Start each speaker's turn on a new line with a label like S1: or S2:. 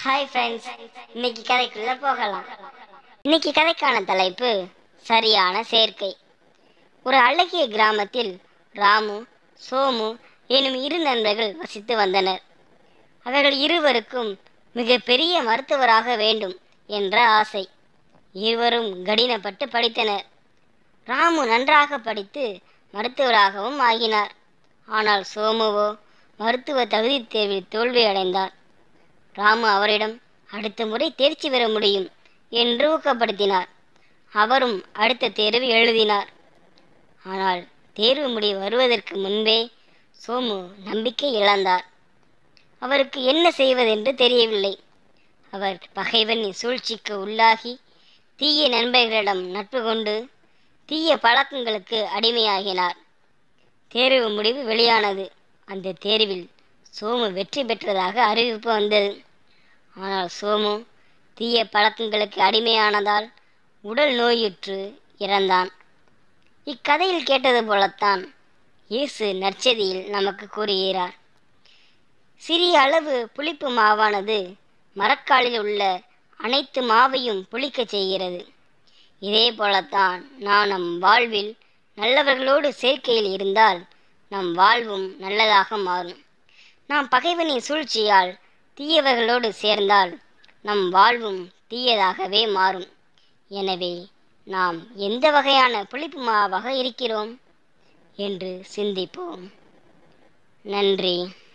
S1: hi friends இன்னைக்கு கதைக்குள்ள போகலாம் இன்னைக்கு கதைக்கான தலைப்பு சரியான சேர்க்கை ஒரு அழகிய கிராமத்தில் ராமு சோமு எனும் இரு நண்பர்கள் வசித்து வந்தனர் அவர்கள் இருவருக்கும் மிகப்பெரிய மருத்துவராக வேண்டும் என்ற ஆசை இருவரும் கடினப்பட்டு படித்தனர் ராமு நன்றாக படித்து மருத்துவராகவும் ஆகினார் ஆனால் சோமுவோ மருத்துவ தகுதி தேர்வில் தோல்வியடைந்தார் ராமு அவரிடம் அடுத்த முறை தேர்ச்சி பெற முடியும் என்று ஊக்கப்படுத்தினார் அவரும் அடுத்த தேர்வு எழுதினார் ஆனால் தேர்வு முடிவு வருவதற்கு முன்பே சோமு நம்பிக்கை இழந்தார் அவருக்கு என்ன செய்வதென்று தெரியவில்லை அவர் பகைவனின் சூழ்ச்சிக்கு உள்ளாகி தீய நண்பர்களிடம் நட்பு கொண்டு தீய பழக்கங்களுக்கு அடிமையாகினார் தேர்வு முடிவு வெளியானது அந்த தேர்வில் சோமு வெற்றி பெற்றதாக அறிவிப்பு வந்தது ஆனால் சோமு தீய பழக்கங்களுக்கு அடிமையானதால் உடல் நோயுற்று இறந்தான் இக்கதையில் கேட்டது போலத்தான் இயேசு நற்செய்தியில் நமக்கு கூறுகிறார் சிறிய அளவு புளிப்பு மாவானது மரக்காலில் உள்ள அனைத்து மாவையும் புளிக்கச் செய்கிறது இதே போலத்தான் நாம் நம் வாழ்வில் நல்லவர்களோடு சேர்க்கையில் இருந்தால் நம் வாழ்வும் நல்லதாக மாறும் நாம் பகைவனின் சூழ்ச்சியால் தீயவர்களோடு சேர்ந்தால் நம் வாழ்வும் தீயதாகவே மாறும் எனவே நாம் எந்த வகையான புளிப்பு மாவாக இருக்கிறோம் என்று சிந்திப்போம் நன்றி